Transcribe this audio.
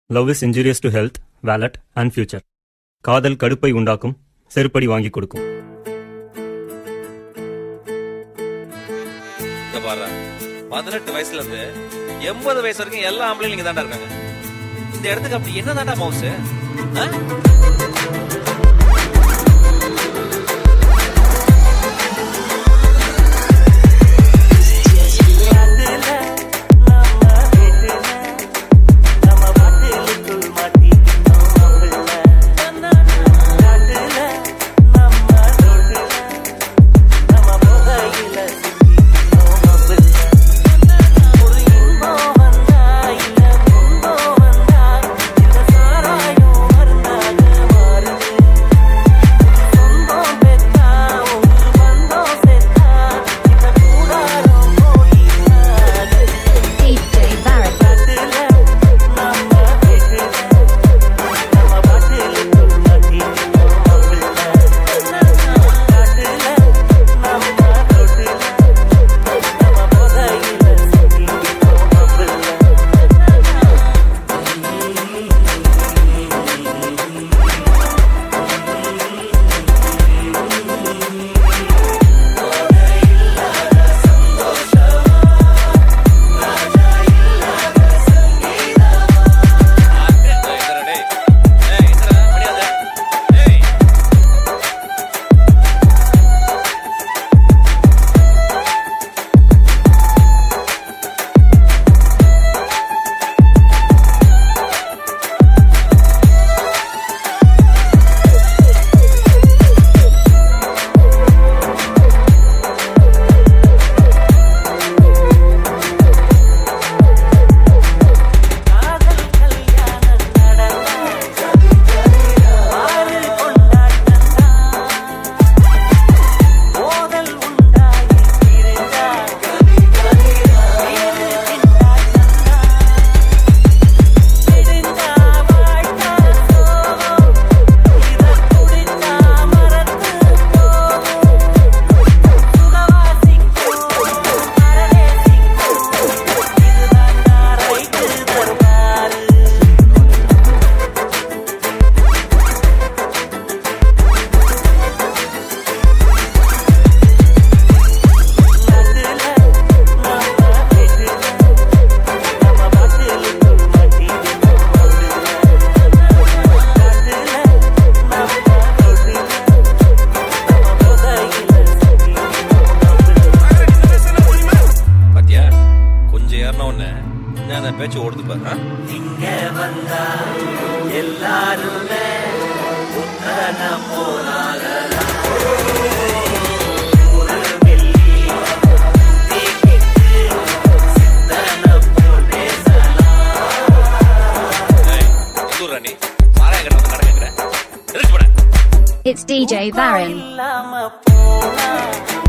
Love is injurious to health wealth and future காதல் கடுப்பை உண்டாக்கும் செருப்படி வாங்கி கொடுக்கும் இங்க பாரு பதினெட்டு வயசுல இருந்து எண்பது வயசு வரைக்கும் எல்லா ஆம்பளையும் இங்க தாண்டா இருக்காங்க இந்த இடத்துக்கு அப்படி என்ன தாண்டா மவுஸ் DJ Barrett. பாத்தியா கொஞ்சம் ஏறின உடனே அந்த பேச்சு ஓடுது பாரு ஆ? ஏய், எந்த ஊர்ரா நீ சாராய கடை வந்து கடை கேட்கிற எதிர்த்து போட It's DJ Varun. இல்லாம போனா